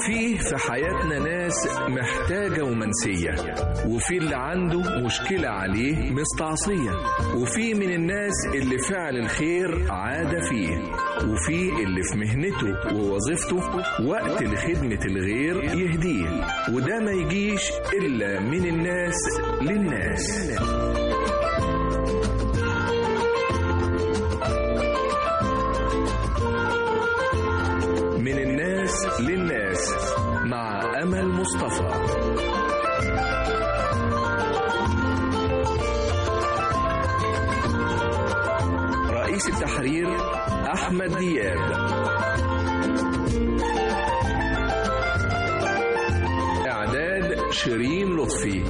فيه في حياتنا ناس محتاجة ومنسية وفي اللي عنده مشكلة عليه مستعصية وفي من الناس اللي فعل الخير عادة فيه وفي اللي في مهنته ووظيفته وقت لخدمة الغير يهديه وده ما يجيش إلا من الناس للناس من الناس للناس مع أمل مصطفى رئيس التحرير أحمد دياب إعداد شيرين لطفي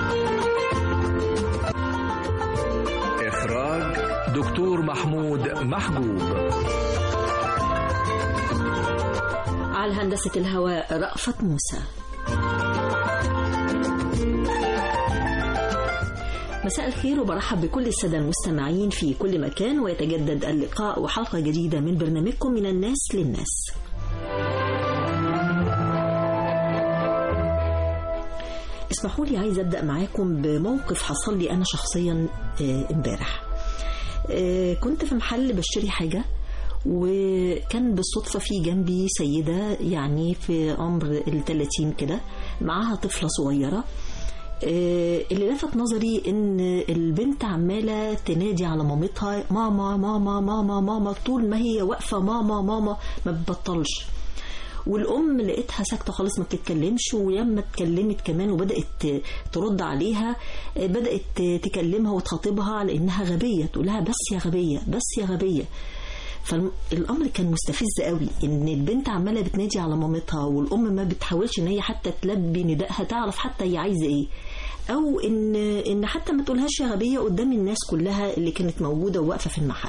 إخراج دكتور محمود محجوب على هندسة الهواء رأفت موسى مساء الخير وبرحب بكل السادة المستمعين في كل مكان ويتجدد اللقاء وحلقة جديدة من برنامجكم من الناس للناس اسمحوا لي عايز أبدأ معاكم بموقف حصل لي أنا شخصيا آه، امبارح آه، كنت في محل بشتري حاجة وكان بالصدفة في جنبي سيدة يعني في عمر الثلاثين كده معاها طفلة صغيرة آه، اللي لفت نظري ان البنت عمالة تنادي على مامتها ماما ماما ماما ماما طول ما هي واقفة ماما ماما ما بتبطلش والام لقيتها ساكته خالص ما بتتكلمش ولما اتكلمت كمان وبدات ترد عليها آه، بدات تكلمها وتخاطبها على انها غبيه تقول لها بس يا غبيه بس يا غبيه فالامر كان مستفز قوي ان البنت عماله بتنادي على مامتها والام ما بتحاولش ان هي حتى تلبي ندائها تعرف حتى هي عايزه ايه او ان ان حتى ما تقولهاش يا غبيه قدام الناس كلها اللي كانت موجوده وواقفه في المحل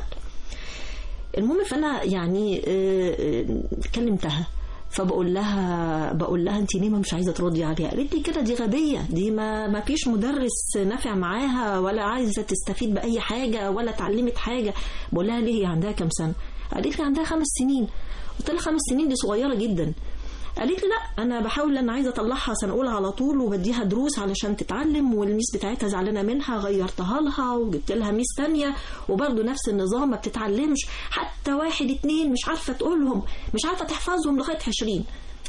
المهم فانا يعني آه، آه، كلمتها فبقول لها بقول لها انت ليه ما مش عايزه تردي عليها قالت لي كده دي غبيه دي ما ما فيش مدرس نافع معاها ولا عايزه تستفيد باي حاجه ولا اتعلمت حاجه بقول لها ليه هي عندها كام سنه قالت لي عندها خمس سنين قلت لها خمس سنين دي صغيره جدا قالت لي لا انا بحاول انا عايزه اطلعها سنه اولى على طول وبديها دروس علشان تتعلم والميس بتاعتها زعلانه منها غيرتها لها وجبت لها ميس تانية وبرده نفس النظام ما بتتعلمش حتى واحد اتنين مش عارفه تقولهم مش عارفه تحفظهم لغايه 20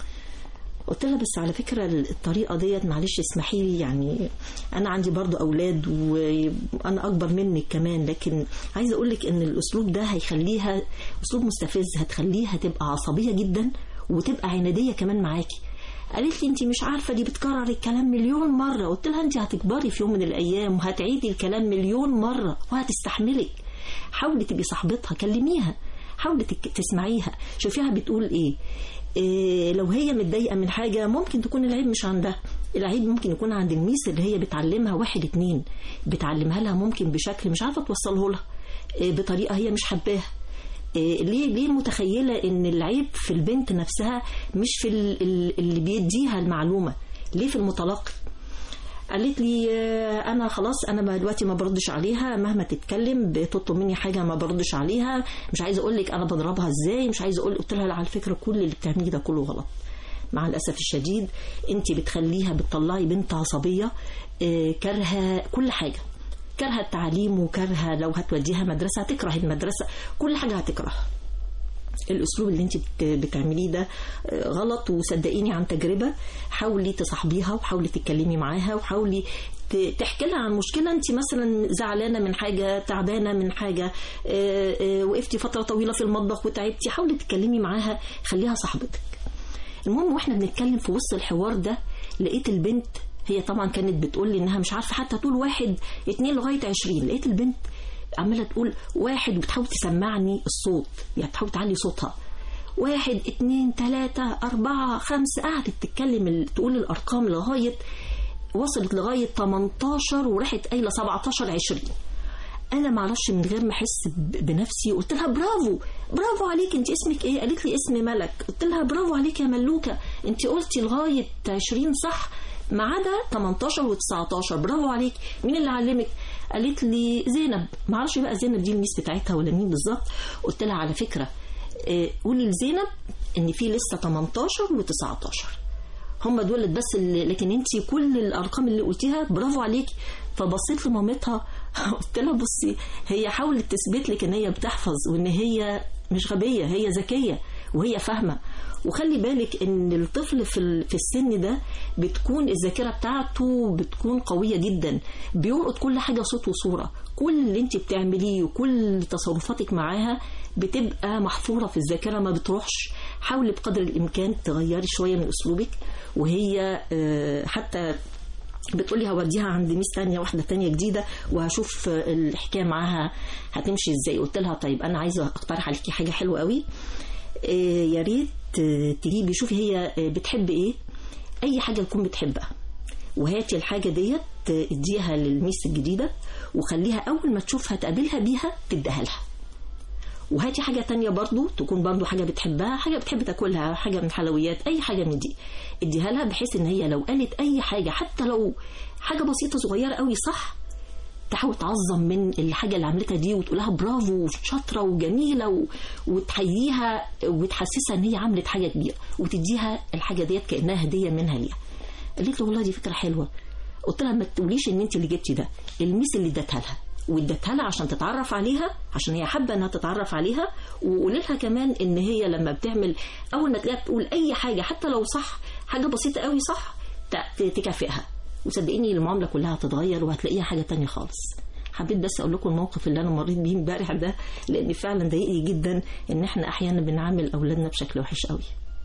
قلت لها بس على فكرة الطريقة ديت معلش اسمحي لي يعني أنا عندي برضو أولاد وأنا أكبر منك كمان لكن عايزة أقول لك إن الأسلوب ده هيخليها أسلوب مستفز هتخليها تبقى عصبية جدا وتبقى عنادية كمان معاكي قالت لي انت مش عارفه دي بتكرر الكلام مليون مره قلت لها انت هتكبري في يوم من الايام وهتعيدي الكلام مليون مره وهتستحملك حاولي تبقي صاحبتها كلميها حاولي تك- تسمعيها شوفيها بتقول ايه إيه لو هي متضايقه من حاجه ممكن تكون العيب مش عندها العيب ممكن يكون عند الميس اللي هي بتعلمها واحد اتنين بتعلمها لها ممكن بشكل مش عارفه توصله لها إيه بطريقه هي مش حباها إيه ليه ليه متخيله ان العيب في البنت نفسها مش في ال- ال- اللي بيديها المعلومه ليه في المتلقي قالت لي آه، انا خلاص انا ما- دلوقتي ما بردش عليها مهما تتكلم بتطلب مني حاجه ما بردش عليها مش عايزه اقول لك انا بضربها ازاي مش عايزه اقول قلت لها لا، على فكره كل اللي بتعمليه ده كله غلط مع الاسف الشديد انت بتخليها بتطلعي بنت عصبيه آه، كارهه كل حاجه كارهه التعليم وكارهه لو هتوديها مدرسه هتكره المدرسه كل حاجه هتكرهها الاسلوب اللي انت بت- بتعمليه ده آه، غلط وصدقيني عن تجربه حاولي تصاحبيها وحاولي تتكلمي معاها وحاولي ت- تحكي لها عن مشكله انت مثلا زعلانه من حاجه تعبانه من حاجه آه، آه، وقفتي فتره طويله في المطبخ وتعبتي حاولي تتكلمي معاها خليها صاحبتك المهم واحنا بنتكلم في وسط الحوار ده لقيت البنت هي طبعا كانت بتقول لي انها مش عارفه حتى تقول واحد اتنين لغايه عشرين لقيت البنت عماله تقول واحد وبتحاول تسمعني الصوت يعني بتحاول تعلي صوتها واحد اتنين تلاتة أربعة خمسة قعدت تتكلم ال- تقول الأرقام لغاية وصلت لغاية 18 وراحت قايلة 17 20 انا معرفش من غير ما احس ب- بنفسي قلت لها برافو برافو عليك انت اسمك ايه قالت لي اسمي ملك قلت لها برافو عليك يا ملوكه انت قلتي لغايه 20 صح ما عدا 18 و19 برافو عليك مين اللي علمك قالت لي زينب ما اعرفش بقى زينب دي الميس بتاعتها ولا مين بالظبط قلت لها على فكره آه، قولي لزينب ان في لسه 18 و19 هم دول بس اللي لكن انت كل الارقام اللي قلتيها برافو عليكي فبصيت لمامتها قلت لها بصي هي حاولت تثبت لك ان هي بتحفظ وان هي مش غبيه هي ذكيه وهي فاهمه وخلي بالك ان الطفل في ال- في السن ده بتكون الذاكره بتاعته بتكون قويه جدا بيلقط كل حاجه صوت وصوره كل اللي انت بتعمليه وكل تصرفاتك معاها بتبقى محفوره في الذاكره ما بتروحش حاولي بقدر الامكان تغيري شويه من اسلوبك وهي آه، حتى بتقولي هوديها عند ميس تانية واحدة تانية جديدة وهشوف آه، الحكاية معاها هتمشي ازاي قلت لها طيب انا عايزة اقترح عليكي حاجة حلوة قوي آه، يا ريت آه، تجيبي شوفي هي آه، بتحب ايه اي حاجة تكون بتحبها وهاتي الحاجة ديت آه، اديها للميس الجديدة وخليها اول ما تشوفها تقابلها بيها تديها لها وهاتي حاجة تانية برضو تكون برضو حاجة بتحبها حاجة بتحب تاكلها حاجة من حلويات أي حاجة من دي اديها لها بحيث إن هي لو قالت أي حاجة حتى لو حاجة بسيطة صغيرة قوي صح تحاول تعظم من الحاجة اللي عملتها دي وتقولها برافو وشاطرة وجميلة و... وتحييها وتحسسها إن هي عملت حاجة كبيرة وتديها الحاجة ديت كأنها هدية منها ليها قالت له والله دي فكرة حلوة قلت لها ما تقوليش ان انت اللي جبتي ده الميس اللي ادتها لها وادتها لها عشان تتعرف عليها عشان هي حابه انها تتعرف عليها وقولي لها كمان ان هي لما بتعمل اول ما تلاقيها بتقول اي حاجه حتى لو صح حاجه بسيطه قوي صح ت- تكافئها وصدقيني المعامله كلها هتتغير وهتلاقيها حاجه تانية خالص حبيت بس اقول لكم الموقف اللي انا مريت بيه امبارح ده لان فعلا ضايقني جدا ان احنا احيانا بنعامل اولادنا بشكل وحش قوي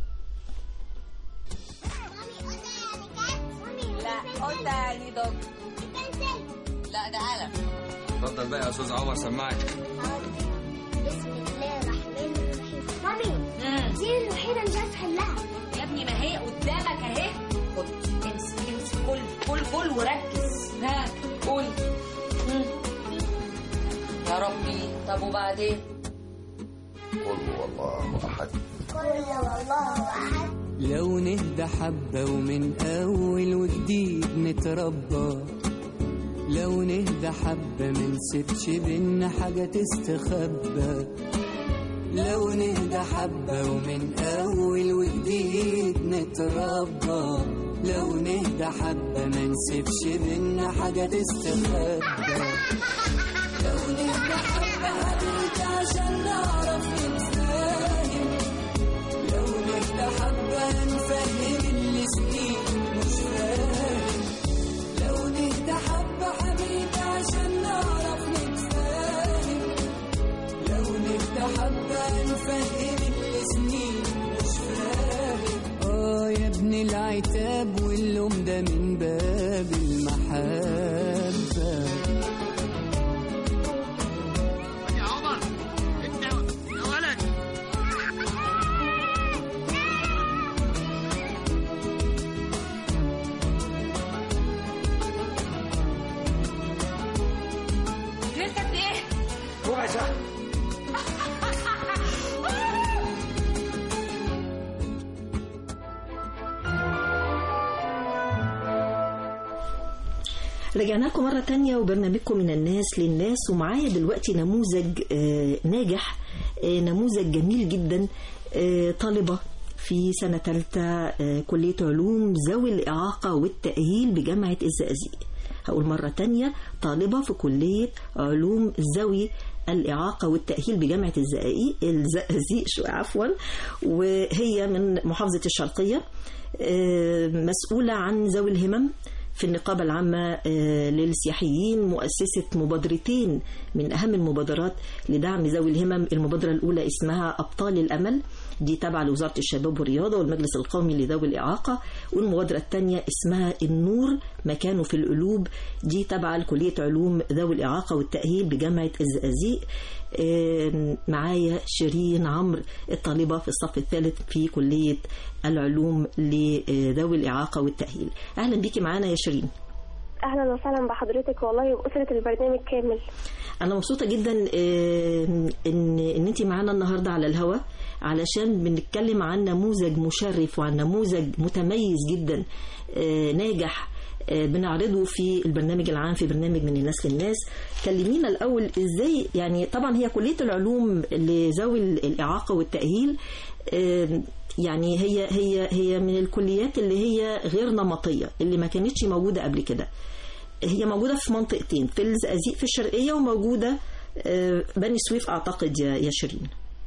لا قلت يعني دوج لا ده قلم اتفضل بقى يا استاذ عمر سمعك بسم الله الرحمن الرحيم مامي دي الوحيدة مش عارفة حلها يا ابني ما هي قدامك اهي خد امسك امسك كل كل كل وركز ها قول مم. يا ربي طب وبعدين قل هو الله أحد لو نهدى حبة ومن أول وجديد نتربى لو نهدى حبة منسيبش بينا حاجة تستخبى لو نهدى حبة ومن أول وجديد نتربى لو نهدى حبة منسيبش بينا حاجة تستخبى لو نهدى حبة حبيبتي عشان نعرف نتفاهم لو نهدى حبة نفهم اللي سنين مش فاهم لو نهدى حبة حبيبي عشان نعرف نتفاهم لو نهدى حبة نفهم اللي سنين مش فاهم اه يا ابن العتاب واللوم ده من باب المحبة يا عمر انت يا ولد جريت قد ايه ربع ساعه رجعنا لكم مرة تانية وبرنامجكم من الناس للناس ومعايا دلوقتي نموذج آه، ناجح آه، نموذج جميل جدا آه، طالبة في سنة ثالثة آه، كلية علوم ذوي الإعاقة والتأهيل بجامعة الزقازيق هقول مرة تانية طالبة في كلية علوم ذوي الإعاقة والتأهيل بجامعة الزقازيق الزقازيق شو عفوا وهي من محافظة الشرقية آه، مسؤولة عن ذوي الهمم في النقابة العامة آه، للسياحيين مؤسسة مبادرتين من أهم المبادرات لدعم ذوي الهمم المبادرة الأولى اسمها أبطال الأمل دي تابعة لوزارة الشباب والرياضة والمجلس القومي لذوي الإعاقة والمبادرة الثانية اسمها النور مكانه في القلوب دي تابعة لكلية علوم ذوي الإعاقة والتأهيل بجامعة الزقازيق آم، معايا شيرين عمرو الطالبة في الصف الثالث في كلية العلوم لذوي الإعاقة والتأهيل أهلا بيكي معانا يا شيرين اهلا وسهلا بحضرتك والله واسره البرنامج كامل انا مبسوطه جدا آه، ان ان انت معانا النهارده على الهوا علشان بنتكلم عن نموذج مشرف وعن نموذج متميز جدا آه، ناجح آه، بنعرضه في البرنامج العام في برنامج من الناس للناس كلمينا الأول إزاي يعني طبعا هي كلية العلوم لذوي الإعاقة والتأهيل آه، يعني هي هي هي من الكليات اللي هي غير نمطية اللي ما كانتش موجودة قبل كده هي موجودة في منطقتين في الزقازيق في الشرقية وموجودة آه، بني سويف أعتقد يا يا شيرين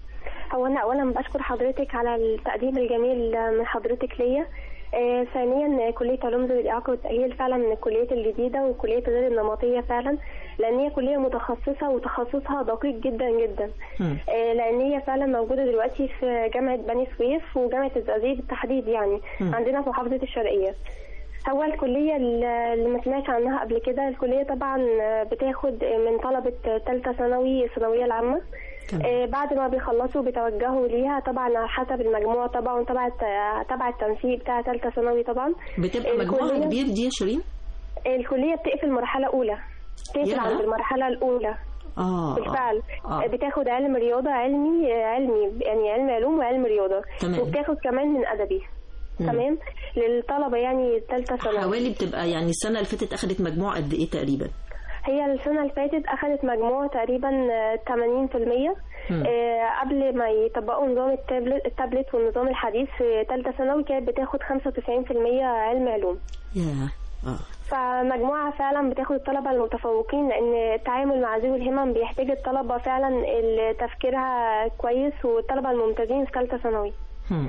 هو انا اولا بشكر حضرتك على التقديم الجميل من حضرتك ليا آه، ثانيا كلية علوم ذوي الإعاقة والتأهيل فعلا من الكليات الجديدة والكليات غير النمطية فعلا لأن هي كلية متخصصة وتخصصها دقيق جدا جدا آه، لأن هي فعلا موجودة دلوقتي في جامعة بني سويف وجامعة الزقازيق بالتحديد يعني مم. عندنا في محافظة الشرقية هو الكلية اللي ما سمعتش عنها قبل كده الكلية طبعا بتاخد من طلبة ثالثة ثانوي الثانوية العامة آه، بعد ما بيخلصوا بيتوجهوا ليها طبعا على حسب المجموع طبعا تبع تبع التنسيق بتاع ثالثه ثانوي طبعا بتبقى مجموعة الكلية- كبير دي يا شيرين الكلية بتقفل مرحلة أولى بتقفل يا. عند المرحلة الأولى اه بالفعل آه. آه. بتاخد علم رياضة علمي علمي يعني علم علوم وعلم رياضة تمام. وبتاخد كمان من أدبي مم. تمام للطلبة يعني ثالثة ثانوي حوالي بتبقى يعني السنة اللي فاتت أخدت مجموع قد إيه تقريبا هي السنة اللي فاتت أخذت مجموع تقريبا آه، 80% مم. آه، قبل ما يطبقوا نظام التابلت, التابلت والنظام الحديث في ثالثة ثانوي كانت بتاخد 95% علم علوم يا اه فمجموعة فعلا بتاخد الطلبة المتفوقين لأن التعامل مع ذوي الهمم بيحتاج الطلبة فعلا اللي تفكيرها كويس والطلبة الممتازين في ثالثة ثانوي هم.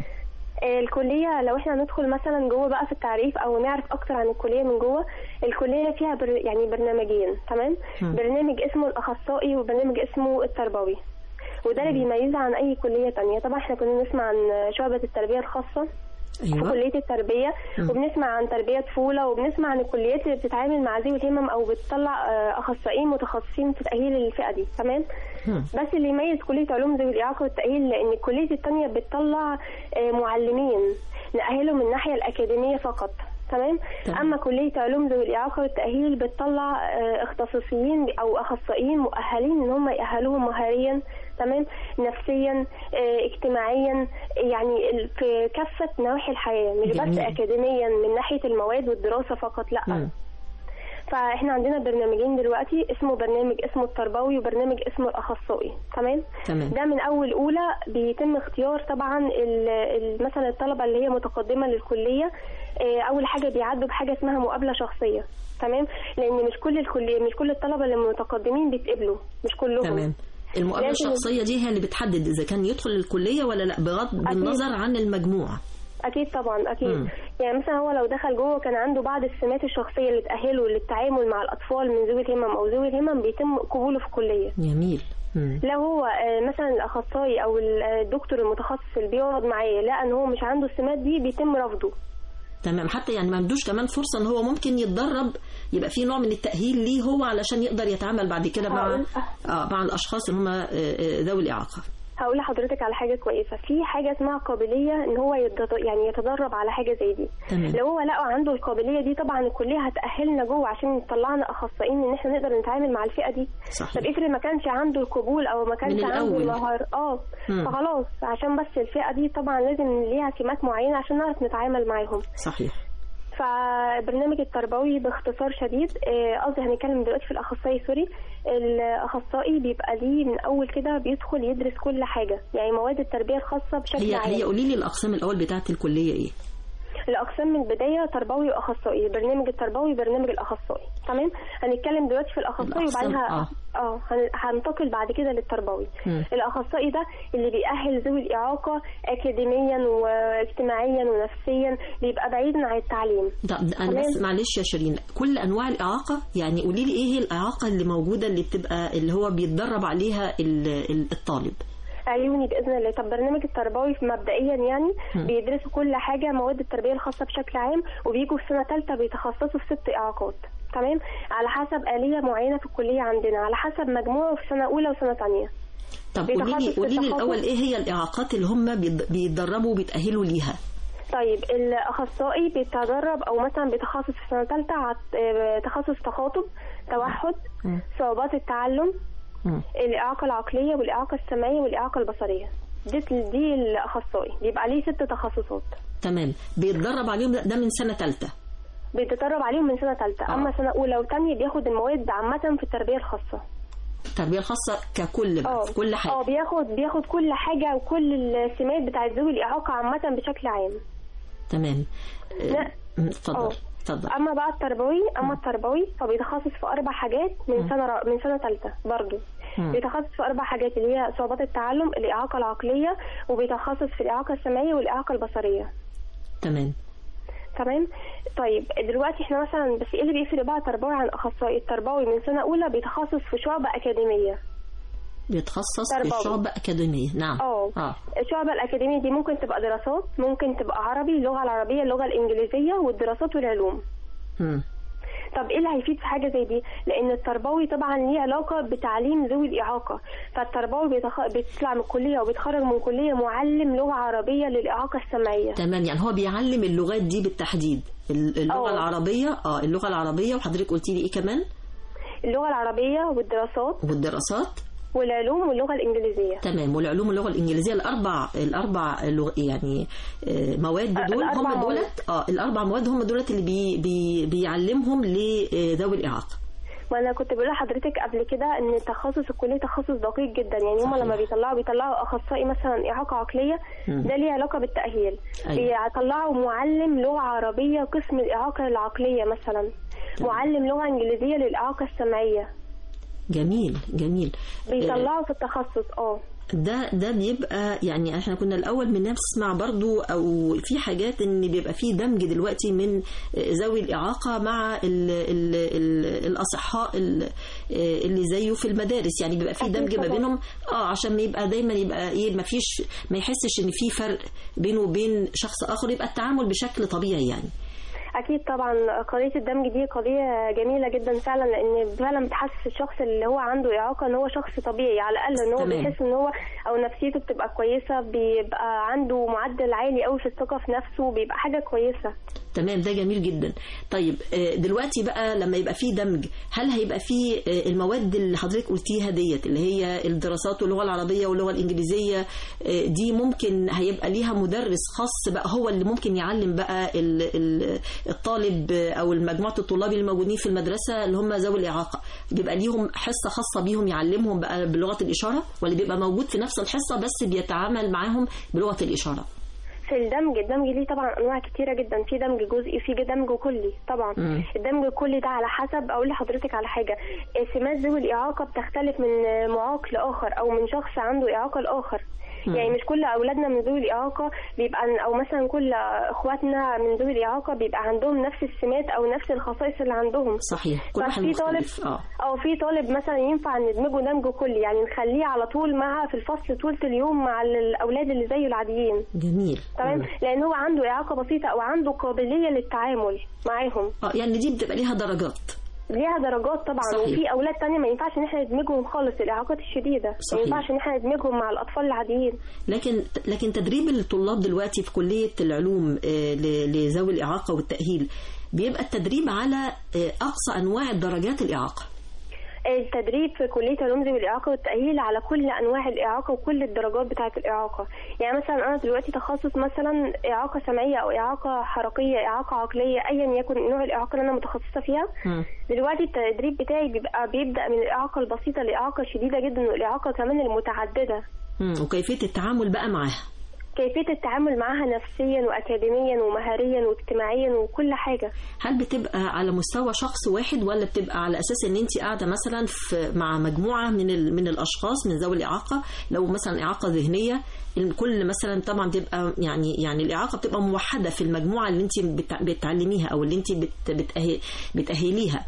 الكلية لو احنا ندخل مثلا جوه بقى في التعريف او نعرف اكتر عن الكلية من جوه الكلية فيها بر يعني برنامجين تمام مم. برنامج اسمه الاخصائي وبرنامج اسمه التربوي وده اللي بيميزها عن اي كلية تانية طبعا احنا كنا نسمع عن شعبة التربية الخاصة في أيوة. كلية التربية مم. وبنسمع عن تربية طفولة وبنسمع عن الكليات اللي بتتعامل مع ذوي الهمم أو بتطلع آه، أخصائيين متخصصين في تأهيل الفئة دي تمام هم. بس اللي يميز كلية علوم ذوي الإعاقة والتأهيل لأن الكلية التانية بتطلع آه، معلمين نأهلهم من الناحية الأكاديمية فقط تمام تمام. اما كليه علوم ذوي الاعاقه والتاهيل بتطلع آه، اختصاصيين او اخصائيين مؤهلين ان هم يأهلوهم مهاريا تمام نفسيا آه، اجتماعيا يعني ال- في كافه نواحي الحياه مش بس جميل. اكاديميا من ناحيه المواد والدراسه فقط لا مم. فاحنا عندنا برنامجين دلوقتي اسمه برنامج اسمه التربوي وبرنامج اسمه الاخصائي تمام تمام. ده من اول اولى بيتم اختيار طبعا ال- ال- مثلا الطلبه اللي هي متقدمه للكليه آه، اول حاجه بيعدوا بحاجه اسمها مقابله شخصيه تمام لان مش كل الكليه مش كل الطلبه اللي متقدمين بيتقبلوا مش كلهم تمام المقابلة لازم- الشخصية دي هي اللي بتحدد إذا كان يدخل الكلية ولا لا بغض بالنظر عن المجموع اكيد طبعا اكيد مم. يعني مثلا هو لو دخل جوه كان عنده بعض السمات الشخصيه اللي تاهله للتعامل مع الاطفال من ذوي الهمم او ذوي الهمم بيتم قبوله في الكليه جميل مم. لو هو آه، مثلا الاخصائي او ال- الدكتور المتخصص اللي بيقعد معاه لقى ان هو مش عنده السمات دي بيتم رفضه تمام حتى يعني ما عندوش كمان فرصة ان هو ممكن يتدرب يبقى في نوع من التأهيل ليه هو علشان يقدر يتعامل بعد كده مع اه مع الاشخاص اللي هم آه، آه، ذوي الإعاقة هقول لحضرتك على حاجه كويسه في حاجه اسمها قابليه ان هو يتد- يعني يتدرب على حاجه زي دي تمام. لو هو لقى عنده القابليه دي طبعا الكليه هتاهلنا جوه عشان تطلعنا اخصائيين ان احنا نقدر نتعامل مع الفئه دي صحيح. طب افرض ما كانش عنده القبول او ما كانش من عنده الأول. المهارة اه مم. فخلاص عشان بس الفئه دي طبعا لازم ليها سمات معينه عشان نعرف نتعامل معاهم صحيح فالبرنامج التربوي باختصار شديد آه، قصدي هنتكلم دلوقتي في الاخصائي سوري الاخصائي بيبقى ليه من اول كده بيدخل يدرس كل حاجه يعني مواد التربيه الخاصه بشكل هي عام هي قولي لي الأقسام الأول بتاعة الكلية إيه الاقسام من البدايه تربوي واخصائي البرنامج التربوي برنامج الاخصائي تمام هنتكلم دلوقتي في الاخصائي الأقسام، وبعدها آه. اه هن- هننتقل بعد كده للتربوي مم. الاخصائي ده اللي بيأهل ذوي الاعاقه اكاديميا واجتماعيا ونفسيا بيبقى بعيد عن التعليم طب انا تمام. بس معلش يا شيرين كل انواع الاعاقه يعني قولي لي ايه هي الاعاقه اللي موجوده اللي بتبقى اللي هو بيتدرب عليها ال- ال- الطالب عيوني باذن الله طب برنامج التربوي في مبدئيا يعني مم. بيدرسوا كل حاجه مواد التربيه الخاصه بشكل عام وبيجوا في سنه ثالثه بيتخصصوا في ست اعاقات تمام على حسب آلية معينة في الكلية عندنا على حسب مجموعه في سنة أولى وسنة تانية طب قولي لي بيتخصص قولي لي في الاول التخصص. ايه هي الاعاقات اللي هم بيد- بيتدربوا وبيتاهلوا ليها طيب الأخصائي بيتدرب أو مثلا بيتخصص في سنة ثالثة عت- آه، تخصص تخاطب توحد مم. صعوبات التعلم مم. الإعاقة العقلية والإعاقة السمعية والإعاقة البصرية دي دي الأخصائي بيبقى ليه ست تخصصات تمام بيتدرب عليهم ده ده من سنه ثالثه بيتدرب عليهم من سنه ثالثه آه. اما سنه اولى وثانيه بياخد المواد عامه في التربيه الخاصه التربيه الخاصه ككل بقى في كل اه حاجه بياخد بياخد كل حاجه وكل السمات بتاعت ذوي الاعاقه عامه بشكل عام تمام لا. آه، م، اتفضل اه. اتفضل اما بقى التربوي اما التربوي فبيتخصص في اربع حاجات من سنه را- من سنه ثالثه برضه مم. بيتخصص في اربع حاجات اللي هي صعوبات التعلم الاعاقه العقليه وبيتخصص في الاعاقه السمعيه والاعاقه البصريه تمام تمام طيب دلوقتي احنا مثلا بس ايه اللي بيفرق بقى تربوي عن اخصائي التربوي من سنه اولى بيتخصص في شعبه اكاديميه بيتخصص في تربوي. شعبة أكاديمية نعم اه اه الشعبة الأكاديمية دي ممكن تبقى دراسات ممكن تبقى عربي اللغة العربية اللغة الإنجليزية والدراسات والعلوم مم. طب ايه اللي هيفيد في حاجه زي دي لان التربوي طبعا ليه علاقه بتعليم ذوي الاعاقه فالتربوي بيتخ... بيطلع من الكليه وبيتخرج من كليه معلم لغه عربيه للاعاقه السمعيه تمام يعني هو بيعلم اللغات دي بالتحديد ال- اللغة اه. العربية اه اللغة العربية وحضرتك قلتي لي ايه كمان اللغه العربيه والدراسات والدراسات والعلوم واللغه الانجليزيه تمام والعلوم اللغة الإنجليزية الأربع الأربع لغ... يعني آه، مواد دول الأربع هم مواد. دولت اه الأربع مواد هم دولت اللي بي... بي... بيعلمهم لذوي الإعاقة ما انا كنت بقول لحضرتك قبل كده ان تخصص الكليه تخصص دقيق جدا يعني هم صحيح. لما بيطلعوا بيطلعوا اخصائي مثلا اعاقه عقليه مم. ده ليه علاقه بالتاهيل أيوة. بيطلعوا معلم لغه عربيه قسم الاعاقه العقليه مثلا معلم لغه انجليزيه للاعاقه السمعيه جميل جميل بيطلعوا في التخصص اه ده ده بيبقى يعني احنا كنا الاول بنسمع برضو او في حاجات ان بيبقى في دمج دلوقتي من ذوي الاعاقه مع ال ال ال الاصحاء ال- اللي زيه في المدارس يعني بيبقى في أكيد دمج ما طبعاً. بينهم اه عشان يبقى دايما يبقى ايه ما فيش ما يحسش ان في فرق بينه وبين شخص اخر يبقى التعامل بشكل طبيعي يعني اكيد طبعا قضيه الدمج دي قضيه جميله جدا فعلا لان فعلا بتحسس الشخص اللي هو عنده اعاقه ان هو شخص طبيعي على الاقل ان هو تمام. بيحس ان هو او نفسيته بتبقى كويسه بيبقى عنده معدل عالي قوي في الثقه في نفسه بيبقى حاجه كويسه تمام ده جميل جدا طيب آه، دلوقتي بقى لما يبقى في دمج هل هيبقى في آه، المواد اللي حضرتك قلتيها ديت اللي هي الدراسات واللغه العربيه واللغه الانجليزيه آه، دي ممكن هيبقى ليها مدرس خاص بقى هو اللي ممكن يعلم بقى ال- ال- الطالب آه، او مجموعه الطلاب اللي موجودين في المدرسه اللي هم ذوي الاعاقه بيبقى ليهم حصه خاصه بيهم يعلمهم بقى بلغه الاشاره ولا بيبقى موجود في نفس الحصه بس بيتعامل معاهم بلغه الاشاره في الدمج الدمج ليه طبعا انواع كتيره جدا في دمج جزئي في دمج كلي طبعا مم. الدمج الكلي ده على حسب اقول لحضرتك على حاجه سمات ذوي الاعاقه بتختلف من معاق لاخر او من شخص عنده اعاقه لاخر مم. يعني مش كل اولادنا من ذوي الاعاقه بيبقى او مثلا كل اخواتنا من ذوي الاعاقه بيبقى عندهم نفس السمات او نفس الخصائص اللي عندهم صحيح كل واحد ففي طالب مختلف اه او في طالب مثلا ينفع ندمجه دمج كلي يعني نخليه على طول معها في الفصل طول اليوم مع الاولاد اللي زيه العاديين جميل تمام مم. لان هو عنده اعاقه بسيطه او عنده قابليه للتعامل معاهم اه يعني دي بتبقى ليها درجات ليها درجات طبعا صحيح. وفي اولاد تانية ما ينفعش ان احنا ندمجهم خالص الاعاقات الشديده ما صحيح. ينفعش ان احنا ندمجهم مع الاطفال العاديين لكن لكن تدريب الطلاب دلوقتي في كليه العلوم آه، ل- لذوي الاعاقه والتاهيل بيبقى التدريب على آه، اقصى انواع درجات الاعاقه التدريب في كليه علوم ذوي الاعاقه والتاهيل على كل انواع الاعاقه وكل الدرجات بتاعه الاعاقه يعني مثلا انا دلوقتي تخصص مثلا اعاقه سمعيه او اعاقه حركيه اعاقه عقليه ايا يكن نوع الاعاقه اللي انا متخصصه فيها مم. دلوقتي التدريب بتاعي بيبقى بيبدا من الاعاقه البسيطه لاعاقه شديده جدا والاعاقه كمان المتعدده مم. وكيفيه التعامل بقى معاها كيفيه التعامل معاها نفسيا واكاديميا ومهاريا واجتماعيا وكل حاجه هل بتبقى على مستوى شخص واحد ولا بتبقى على اساس ان انت قاعده مثلا في مع مجموعه من ال- من الاشخاص من ذوي الاعاقه لو مثلا اعاقه ذهنيه الكل مثلا طبعا بتبقى يعني يعني الاعاقه بتبقى موحده في المجموعه اللي انت بتع- بتعلميها او اللي انت بت- بتأهي- بتاهليها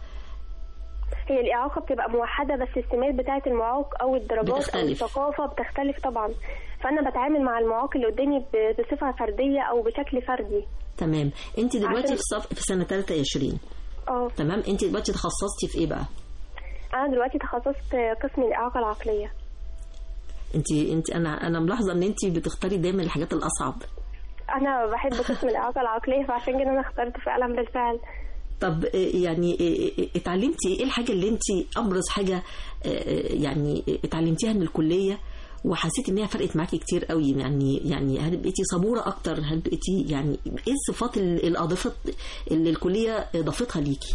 هي الإعاقة بتبقى موحدة بس السمات بتاعة المعاق أو الدرجات بتختلف. أو الثقافة بتختلف طبعا فأنا بتعامل مع المعاق اللي قدامي ب- بصفة فردية أو بشكل فردي تمام انت دلوقتي عشان- في صف في سنه ثالثه 20 اه تمام انت دلوقتي تخصصتي في ايه بقى أنا دلوقتي تخصصت قسم الإعاقة العقلية انت انت انا انا ملاحظه ان انت بتختاري دايما الحاجات الاصعب أنا بحب قسم الإعاقة العقلية فعشان كده أنا اخترته فعلا بالفعل طب آه، يعني آه، آه، اتعلمتي ايه الحاجه اللي انت ابرز حاجه آه، آه، يعني اتعلمتيها من الكليه وحسيتي ان هي فرقت معاكي كتير قوي يعني يعني هل بقيتي صبوره اكتر هل بقيتي يعني ايه الصفات ال- الاضافه اللي الكليه اضافتها ليكي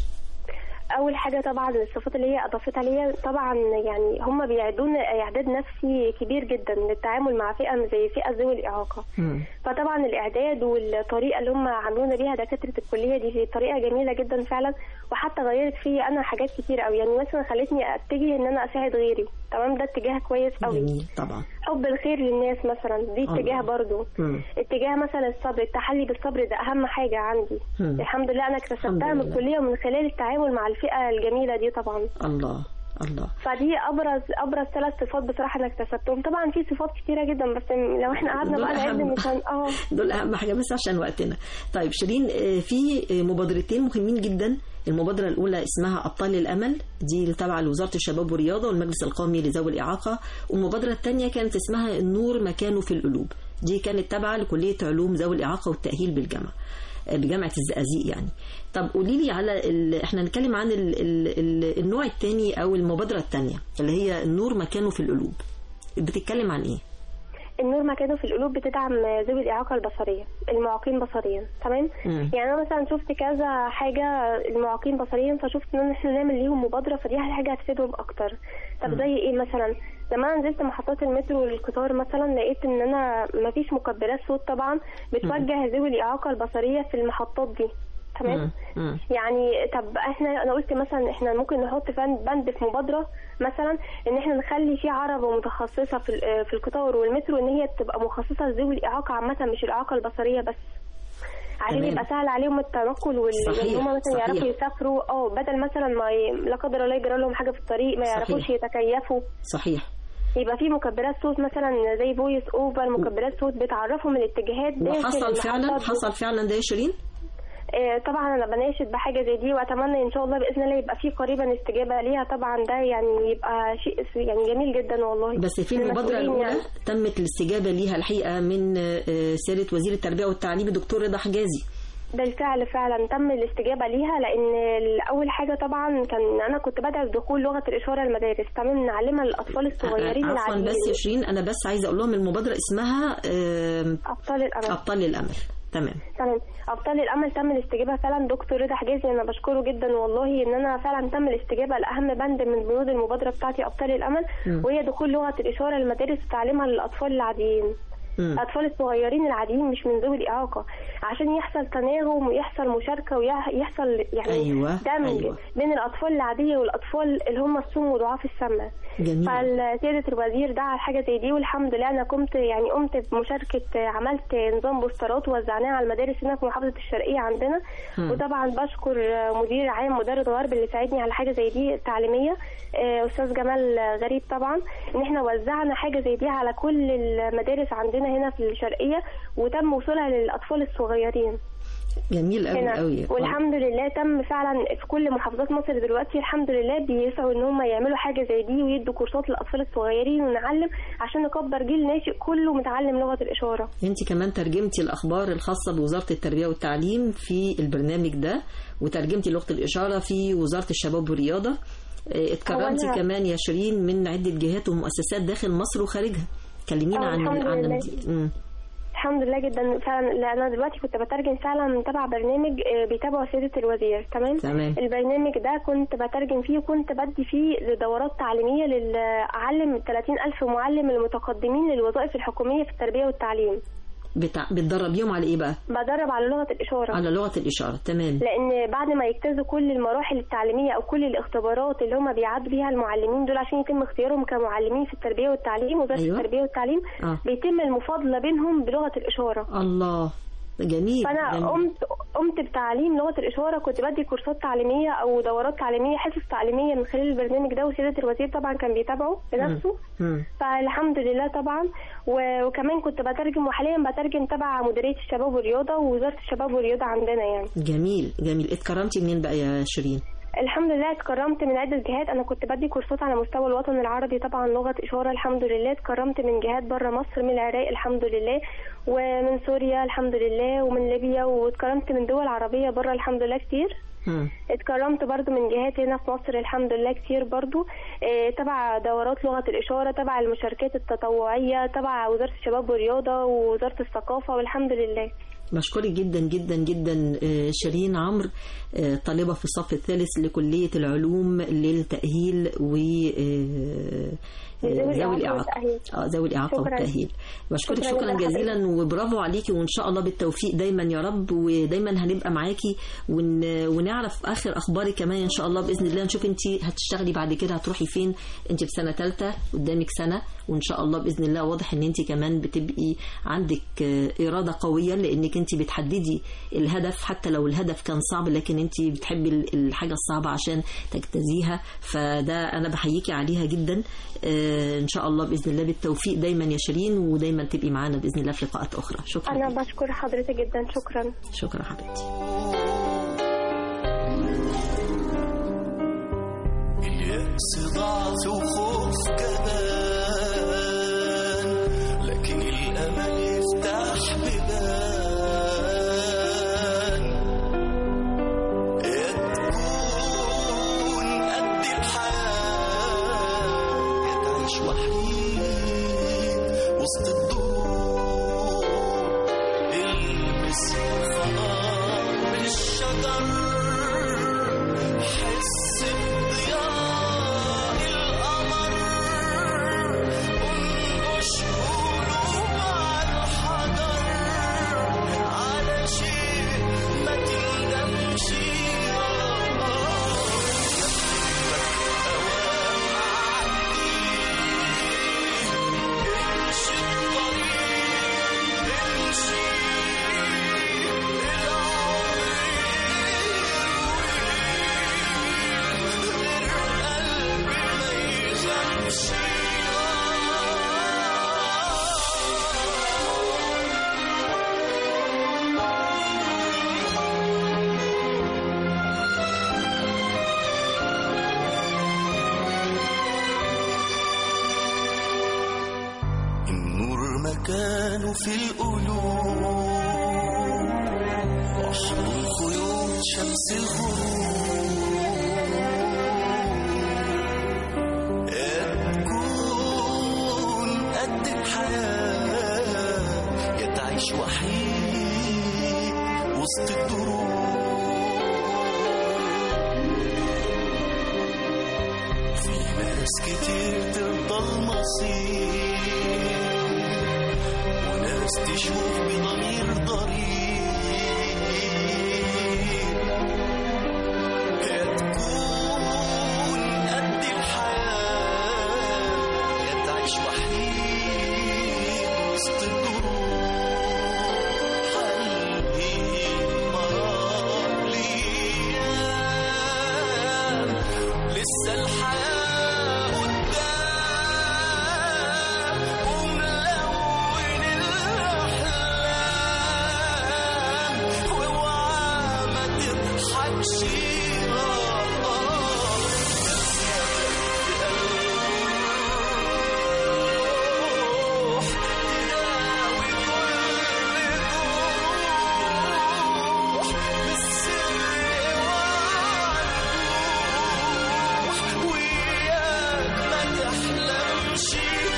اول حاجه طبعا الصفات اللي هي اضافتها ليا طبعا يعني هم بيعدون اعداد نفسي كبير جدا للتعامل مع فئه زي فئه ذوي الاعاقه فطبعا الاعداد والطريقه اللي هم عاملونا بيها دكاتره الكليه دي طريقه جميله جدا فعلا وحتى غيرت فيا انا حاجات كتير قوي يعني مثلا خلتني اتجه ان انا اساعد غيري تمام ده اتجاه كويس قوي جميل طبعا حب الخير للناس مثلا دي الله. اتجاه برضو مم. اتجاه مثلا الصبر التحلي بالصبر ده اهم حاجه عندي مم. الحمد لله انا اكتسبتها الحمد من لله. الكليه ومن خلال التعامل مع الفئه الجميله دي طبعا الله الله فدي ابرز ابرز ثلاث صفات بصراحه انا اكتسبتهم طبعا في صفات كتيره جدا بس لو احنا قعدنا دول بقى نعد أهم. مش هن- اه دول اهم حاجه بس عشان وقتنا طيب شيرين آه، في آه، مبادرتين مهمين جدا المبادرة الأولى اسمها أبطال الأمل دي اللي تابعة لوزارة الشباب والرياضة والمجلس القومي لذوي الإعاقة والمبادرة الثانية كانت اسمها النور مكانه في القلوب دي كانت تابعة لكلية علوم ذوي الإعاقة والتأهيل بالجامعة آه، بجامعة الزقازيق يعني طب قولي لي على ال... احنا هنتكلم عن ال... ال... ال... النوع الثاني أو المبادرة الثانية اللي هي النور مكانه في القلوب بتتكلم عن إيه؟ النور مكانه في القلوب بتدعم ذوي الإعاقة البصرية المعاقين بصريا تمام مم. يعني أنا مثلا شفت كذا حاجة المعاقين بصريا فشفت إن احنا نعمل ليهم مبادرة فدي حاجة هتفيدهم أكتر طب زي إيه مثلا لما أنا نزلت محطات المترو والقطار مثلا لقيت إن أنا مفيش مكبرات صوت طبعا بتوجه ذوي الإعاقة البصرية في المحطات دي تمام مم. مم. يعني طب احنا انا قلت مثلا احنا ممكن نحط فن- بند في مبادره مثلا ان احنا نخلي في عربه متخصصه في ال- في القطار والمترو ان هي تبقى مخصصه لذوي الاعاقه عامه مش الاعاقه البصريه بس عشان تمام. يبقى سهل عليهم التنقل وال صحيح، ان هم مثلا صحيح. يعرفوا يسافروا اه بدل مثلا ما ي... لا قدر الله يجرى لهم حاجه في الطريق ما صحيح. يعرفوش يتكيفوا صحيح يبقى في مكبرات صوت مثلا زي فويس اوفر مكبرات صوت بتعرفهم الاتجاهات داخل وحصل فعلا المحطات دي. حصل فعلا ده يا شيرين آه، طبعا انا بناشد بحاجه زي دي واتمنى ان شاء الله باذن الله يبقى في قريبا استجابه ليها طبعا ده يعني يبقى شيء يعني جميل جدا والله بس في المبادرة للمسؤولين الأولى يعني. تمت الاستجابة ليها الحقيقة من آه، سيادة وزير التربية والتعليم الدكتور رضا حجازي بالفعل فعلا تم الاستجابه ليها لان اول حاجه طبعا كان انا كنت بدأ بدخول لغه الاشاره المدارس تمام نعلمها للاطفال الصغيرين عفوا العاديين بس يا شيرين أنا بس عايزة أقول لهم المبادرة اسمها آه، ابطال الامل أبطال الأمل تمام تمام ابطال الامل تم الاستجابه فعلا دكتور رضا حجازي انا بشكره جدا والله ان انا فعلا تم الاستجابه لاهم بند من بنود المبادره بتاعتي ابطال الامل مم. وهي دخول لغه الاشاره المدارس وتعليمها للاطفال العاديين مم. الاطفال الصغيرين العاديين مش من ذوي الاعاقه عشان يحصل تناغم ويحصل مشاركه ويحصل يعني أيوة، دمج أيوة. بين الاطفال العاديه والاطفال اللي هم الصم وضعاف السمع جميل فسيادة الوزير دعا على حاجة زي دي والحمد لله أنا قمت يعني قمت بمشاركة عملت نظام بوسترات وزعناها على المدارس هنا في محافظة الشرقية عندنا مم. وطبعا بشكر مدير عام مدرب غرب اللي ساعدني على حاجة زي دي التعليمية آه، أستاذ جمال غريب طبعا إن إحنا وزعنا حاجة زي دي على كل المدارس عندنا هنا في الشرقية وتم وصولها للأطفال الصغيرين جميل قوي هنا قوي والحمد لله تم فعلا في كل محافظات مصر دلوقتي الحمد لله بيسعوا ان هم يعملوا حاجه زي دي ويدوا كورسات للاطفال الصغيرين ونعلم عشان نكبر جيل ناشئ كله متعلم لغه الاشاره انت كمان ترجمتي الاخبار الخاصه بوزاره التربيه والتعليم في البرنامج ده وترجمتي لغه الاشاره في وزاره الشباب والرياضه اه، اتكرمتي أولا- كمان يا شيرين من عده جهات ومؤسسات داخل مصر وخارجها كلمينا اه، عن الحمد عن لله. مم. الحمد لله جدا فعلا لان انا دلوقتي كنت بترجم فعلا تبع برنامج آه، بيتابعه سياده الوزير تمام تمام. البرنامج ده كنت بترجم فيه وكنت بدي فيه لدورات تعليميه للاعلم 30 الف معلم المتقدمين للوظائف الحكوميه في التربيه والتعليم بتع... بتدربيهم على ايه بقى بدرب على لغه الاشاره على لغه الاشاره تمام لان بعد ما يجتازوا كل المراحل التعليميه او كل الاختبارات اللي هم بيعدوا بيها المعلمين دول عشان يتم اختيارهم كمعلمين في التربيه والتعليم وزاره أيوة. التربيه والتعليم اه بيتم المفاضله بينهم بلغه الاشاره الله جميل فانا جميل. قمت قمت بتعليم لغه الاشاره كنت بدي كورسات تعليميه او دورات تعليميه حصص تعليميه من خلال البرنامج ده وسياده الوزير طبعا كان بيتابعه بنفسه مم. فالحمد لله طبعا و- وكمان كنت بترجم وحاليا بترجم تبع مديريه الشباب والرياضه ووزاره الشباب والرياضه عندنا يعني جميل جميل اتكرمتي منين بقى يا شيرين الحمد لله اتكرمت من عدة جهات أنا كنت بدي كورسات على مستوى الوطن العربي طبعا لغة إشارة الحمد لله اتكرمت من جهات بره مصر من العراق الحمد لله ومن سوريا الحمد لله ومن ليبيا واتكرمت من دول عربية بره الحمد لله كتير مم. اتكرمت برضو من جهات هنا في مصر الحمد لله كتير برضو آه، تبع دورات لغة الإشارة تبع المشاركات التطوعية تبع وزارة الشباب والرياضة ووزارة الثقافة والحمد لله بشكرك جدا جدا جدا آه، شيرين عمرو آه، طالبة في الصف الثالث لكلية العلوم للتأهيل و آه، آه، ذوي ذوي الإعاقة الإعاقة والتأهيل. اه ذوي الإعاقة شكراً. والتأهيل بشكرك شكراً شكرا جداً جزيلا وبرافو عليكي وإن شاء الله بالتوفيق دايما يا رب ودايما هنبقى معاكي ون... ونعرف آخر أخبارك كمان إن شاء الله بإذن الله نشوف أنت هتشتغلي بعد كده هتروحي فين أنت في سنة ثالثة قدامك سنة وإن شاء الله بإذن الله واضح إن أنت كمان بتبقي عندك آه، إرادة قوية لأنك أنت بتحددي الهدف حتى لو الهدف كان صعب لكن أنت بتحبي ال- الحاجة الصعبة عشان تجتزيها فده أنا بحييكي عليها جدا آه، إن شاء الله بإذن الله بالتوفيق دايما يا شيرين ودايما تبقي معانا بإذن الله في لقاءات أخرى شكرا أنا بشكر حضرتك جدا شكرا شكرا حبيبتي اليأس ضعف وخوف كمان لكن الأمل يفتح بيبان يا تكون قد الحياة يا تعيش وحيد وسط الدروب المس خضار الشجر حس بضياء القمر انقش قلوب على الحجر على شيء ما تندمش امشي الطريق امشي النور مكانه في القلوب واحضن خيوط شمس الغروب يا تكون قد الحياة يا تعيش وحيد وسط الدروب في ناس كتير ترضى المصير وناس تشوف بضمير ضرير يا تكون قد الحياة يا تعيش وحيد وسط الدروب حلقي مرار ليام لسه الحياة قدام وملون الأحلام واوعى ما تضحكش روح تداوي كل جروح بالسر وعالروح وياك ما تحلمش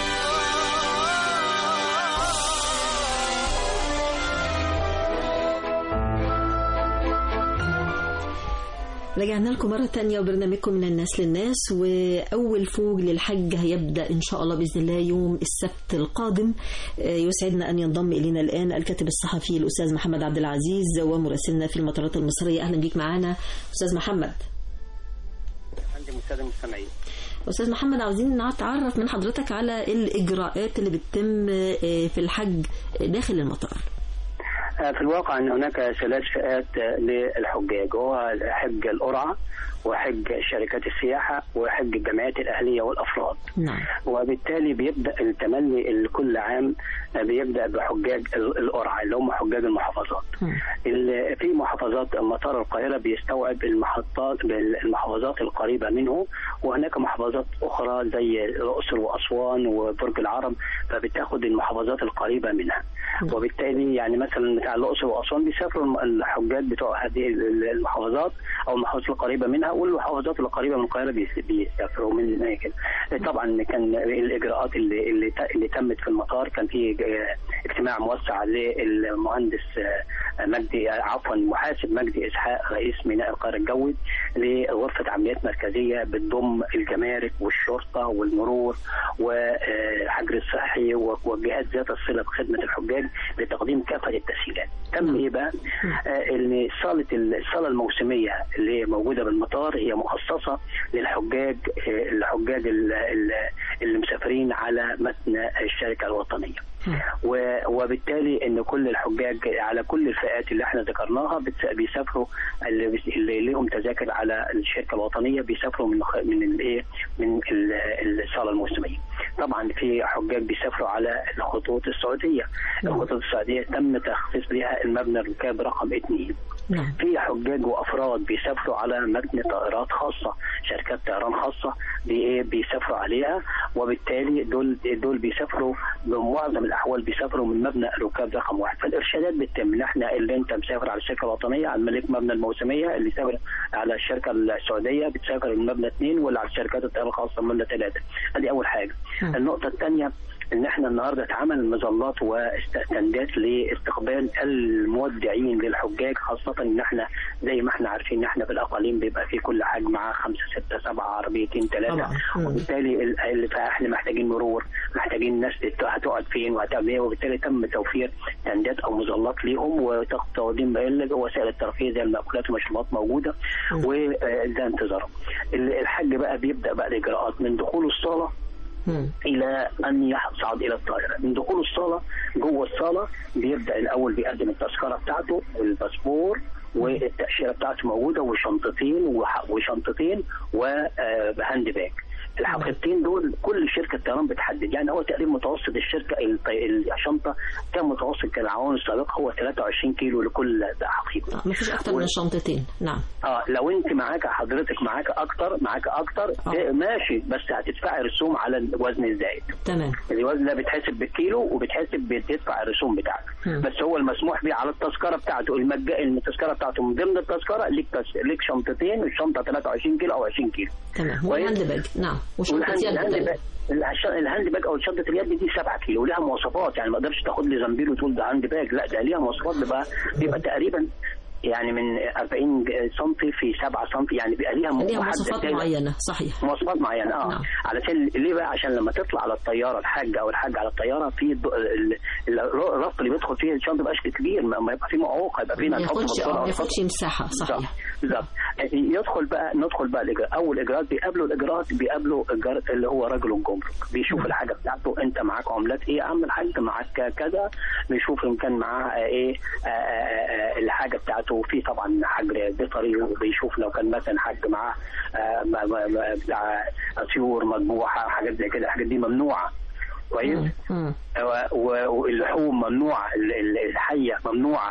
رجعنا لكم مرة تانية وبرنامجكم من الناس للناس وأول فوج للحج هيبدأ إن شاء الله بإذن الله يوم السبت القادم آه، يسعدنا أن ينضم إلينا الآن الكاتب الصحفي الأستاذ محمد عبد العزيز ومراسلنا في المطارات المصرية أهلا بيك معانا أستاذ محمد عندي مساعدة مستمعين أستاذ محمد عاوزين نتعرف من حضرتك على الإجراءات اللي بتتم آه، في الحج داخل المطار آه، في الواقع ان هناك ثلاث فئات آه، للحجاج وهو حج القرعه وحج شركات السياحه وحج الجمعيات الاهليه والافراد نعم وبالتالي بيبدا التملي كل عام آه، بيبدا بحجاج ال- القرعه اللي هم حجاج المحافظات ال- في محافظات مطار القاهره بيستوعب المحطات المحافظات القريبه منه وهناك محافظات اخرى زي الاقصر واسوان وبرج العرب فبتاخد المحافظات القريبه منها وبالتالي يعني مثلا بتاع الاقصر واسوان بيسافروا الم- الحجاج بتوع هذه ال- المحافظات او المحافظات القريبه منها والمحافظات القريبه من القاهره بيس- بيسافروا من كده طبعا كان الاجراءات اللي اللي, ت- اللي تمت في المطار كان في آه، اجتماع موسع للمهندس آه، مجدي آه، عفوا محاسب مجدي اسحاق رئيس ميناء القاهره الجوي لغرفه عمليات مركزيه بتضم الجمارك والشرطه والمرور والحجر الصحي والجهات ذات الصله بخدمه الحجاج لتقديم كافه التسهيلات. تم ايه بقى؟ آه، ان صاله الصاله الموسميه اللي موجوده بالمطار هي مخصصه للحجاج آه، الحجاج ال- ال- اللي مسافرين على متن الشركه الوطنيه. و- وبالتالي ان كل الحجاج على كل الفئات اللي احنا ذكرناها بتس- بيسافروا اللي بيس- اللي لهم تذاكر على الشركه الوطنيه بيسافروا من خ- من الايه من ال- الصاله الموسميه. طبعا في حجاج بيسافروا على الخطوط السعوديه. الخطوط السعوديه تم تخصيص لها المبنى الركاب رقم اثنين. نعم في حجاج وافراد بيسافروا على متن طائرات خاصه شركات طيران خاصه بي- بيسافروا عليها وبالتالي دول دول بيسافروا بمعظم الاحوال بيسافروا من مبنى الركاب رقم واحد فالارشادات بتتم ان احنا اللي انت مسافر على الشركه الوطنيه على الملك مبنى الموسميه اللي سافر على الشركه السعوديه بتسافر من مبنى اثنين ولا على الشركات الطيران الخاصه من مبنى ثلاثه ادي اول حاجه النقطه الثانيه ان احنا النهارده اتعمل مظلات واستندات لاستقبال المودعين للحجاج خاصه ان احنا زي ما احنا عارفين ان احنا في الاقاليم بيبقى في كل حاجه معاه خمسه سته سبعه عربيتين ثلاثه طبعاً. مم. وبالتالي ال- ال- فاحنا محتاجين مرور محتاجين ناس تت- هتقعد فين وهتعمل ايه وبالتالي تم توفير تندات او مظلات ليهم وتقديم بقى وسائل الترفيه زي المأكولات والمشروبات موجوده وده انتظارهم ال- الحج بقى بيبدا بقى الاجراءات من دخول الصاله مم. الى ان يصعد الى الطائره من دخول الصاله جوه الصاله بيبدا الاول بيقدم التذكره بتاعته والباسبور والتاشيره بتاعته موجوده وشنطتين وح- وشنطتين وهاند باج الحقيبتين دول كل شركه طيران بتحدد يعني هو تقريبا متوسط الشركه الطي- الشنطه كان متوسط كان العوام السابق هو 23 كيلو لكل حقيبه ما فيش اكتر من شنطتين نعم اه لو انت معاك حضرتك معاك اكتر معاك اكتر إيه، ماشي بس هتدفعي رسوم على الوزن الزايد تمام الوزن ده بيتحسب بالكيلو وبيتحسب بتدفع الرسوم بتاعتك مم. بس هو المسموح بيه على التذكره بتاعته المجا التذكره بتاعته من ضمن التذكره ليك تس... ليك شنطتين الشنطه 23 كيلو او 20 كيلو تمام كويس؟ والهاند باج نعم وشنطة والهاند- يد الهاند تانية. باج العش- الهاند باج او شنطه اليد دي 7 كيلو ولها مواصفات يعني ما تقدرش تاخد لي زنبيل وتقول ده هاند باج لا ده ليها مواصفات بيبقى بيبقى تقريبا يعني من 40 سم في 7 سم يعني بيبقى ليها ليها محدد مواصفات كده. معينة صحيح مواصفات معينه اه نعم. علشان ليه بقى عشان لما تطلع على الطياره الحاج او الحاج على الطياره في الض- ال- ال- الرف اللي بيدخل فيه الشنطه ما يبقاش كبير ما ما يبقى فيه معوق يبقى فيه ما نحط ياخدش بطارة اه ما أو ياخدش مساحة صحيح بالظبط يدخل بقى ندخل بقى الاجراء اول اجراءات بيقابلوا الاجراءات بيقابلوا اجراء اللي هو رجل الجمرك بيشوف الحاجه بتاعته انت معاك عملات ايه يا عم الحاج معاك كذا بيشوف ان كان معاه ايه آه، آه، آه، الحاجه بتاعته في طبعا حجر بيطري وبيشوف لو كان مثلا حاج معاه آه، ما- ما- ما- بتاع طيور مذبوحه حاجات زي كده الحاجات دي ممنوعه كويس مم. و- و- واللحوم ممنوعه ال- ال- الحيه ممنوعه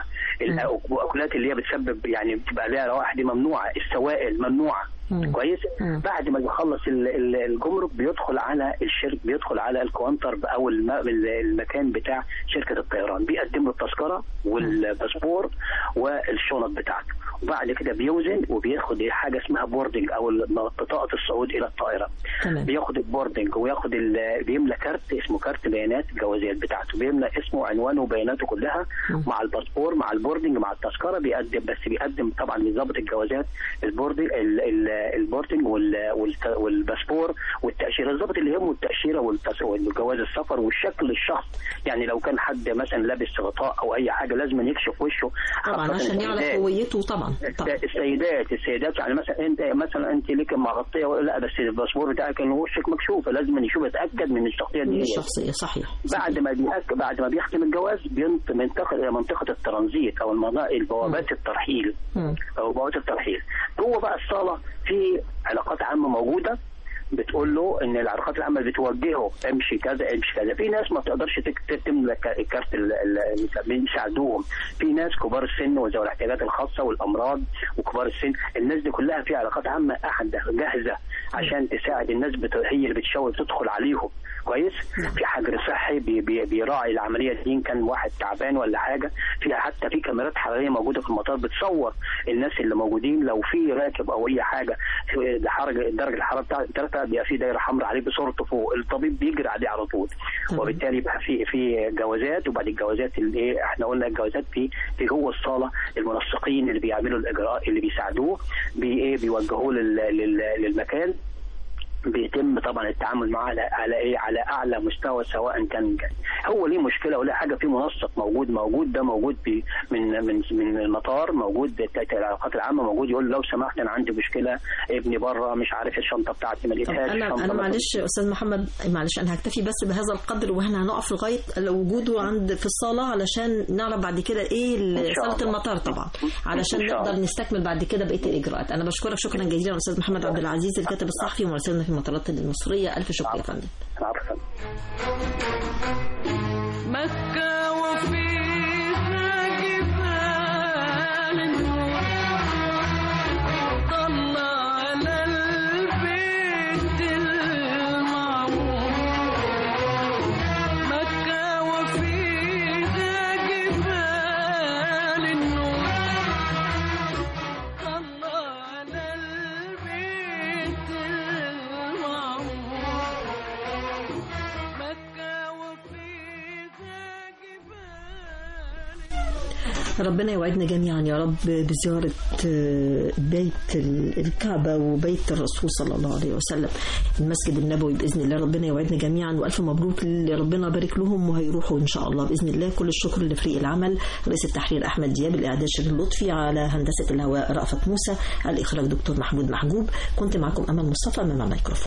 الاكلات اللي هي بتسبب يعني بتبقى لها روائح دي ممنوعه السوائل ممنوعه مم. كويس مم. بعد ما يخلص ال- ال- الجمرك بيدخل على الشرك بيدخل على الكوانتر او الم- ال- المكان بتاع شركه الطيران بيقدم له التذكره والباسبور والشنط بتاعته وبعد كده بيوزن وبياخد حاجه اسمها بوردنج او ال- بطاقه الصعود الى الطائره تمام بياخد البوردنج وياخد ال- بيملى كارت اسمه كارت بيانات الجوازات بتاعته بيملى اسمه وعنوانه وبياناته كلها مع الباسبور مع البوردنج مع التذكره بيقدم بس بيقدم طبعا لضابط الجوازات البوردنج ال- ال- البوردنج وال- والت- والباسبور والتاشيره الضابط اللي يهمه التاشيره والتس- والجواز السفر والشكل الشخص يعني لو كان حد مثلا لابس غطاء او اي حاجه لازم يكشف وشه طبعا خاصة عشان يعرف السيدات. هويته طبعا طبعا السيدات السيدات يعني مثلا انت مثلا انت ليك مغطيه ولا لا بس الباسبور بتاعك ان وشك مكشوف لازم يشوف يتاكد من الشخصيه دي من هي. الشخصية صحيح بعد ما بيأك... بعد ما بيختم الجواز بينت- بينتقل الى منطقه الترانزيت او المناطق البوابات الترحيل مم. او بوابات الترحيل جوه بقى الصاله في علاقات عامه موجوده بتقول له ان العلاقات العامه بتوجهه امشي كذا امشي كذا في ناس ما بتقدرش تك- تملى ك- الكارت ال- ال- بيساعدوهم في ناس كبار السن وذوي الاحتياجات الخاصه والامراض وكبار السن الناس دي كلها في علاقات عامه قاعده جاهزه عشان تساعد الناس بت... هي اللي بتشاور تدخل عليهم كويس في حجر صحي بي بي بيراعي العمليه دي إن كان واحد تعبان ولا حاجه في حتى في كاميرات حراريه موجوده في المطار بتصور الناس اللي موجودين لو في راكب او اي حاجه حرج درجه الحراره بتاعته بتاعتها بيبقى في دايره حمراء عليه بصورته فوق الطبيب بيجري عليه على طول وبالتالي يبقى في في جوازات وبعد الجوازات اللي ايه احنا قلنا الجوازات في في جوه الصاله المنسقين اللي بيعملوا الاجراء اللي بيساعدوه بي ايه بيوجهوه لل- لل- للمكان بيتم طبعا التعامل معاه على على ايه على اعلى مستوى سواء كان كان هو ليه مشكله ولا حاجه في منسق موجود موجود ده موجود في من من من المطار موجود بتاعت العلاقات العامه موجود يقول له لو سمحت انا عندي مشكله ابني بره مش عارف الشنطه بتاعتي ما طب لقيتهاش انا الشنطة انا ما- معلش يا استاذ محمد معلش انا هكتفي بس بهذا القدر واحنا هنقف لغايه لو وجوده عند في الصاله علشان نعرف بعد كده ايه ال- إن شاء صاله الله. المطار طبعا علشان إن شاء نقدر الله. نستكمل بعد كده بقيه الاجراءات انا بشكرك شكرا جزيلا استاذ محمد عبد العزيز الكاتب الصحفي ومراسلنا في المطارات المصريه الف شكر يا فندم عفوا مكة وفيها جبال النور طلع على البيت المعمور مكة وفيها جبال النور طلع على البيت المعمور مكة وفيها ربنا يوعدنا جميعا يا رب بزيارة آه، بيت ال- الكعبة وبيت الرسول صلى الله عليه وسلم المسجد النبوي بإذن الله ربنا يوعدنا جميعا وألف مبروك اللي ربنا يبارك لهم وهيروحوا إن شاء الله بإذن الله كل الشكر لفريق العمل رئيس التحرير أحمد دياب الإعداد شريف لطفي على هندسة الهواء رأفت موسى الإخراج دكتور محمود محجوب كنت معكم أمل مصطفى من الميكروفون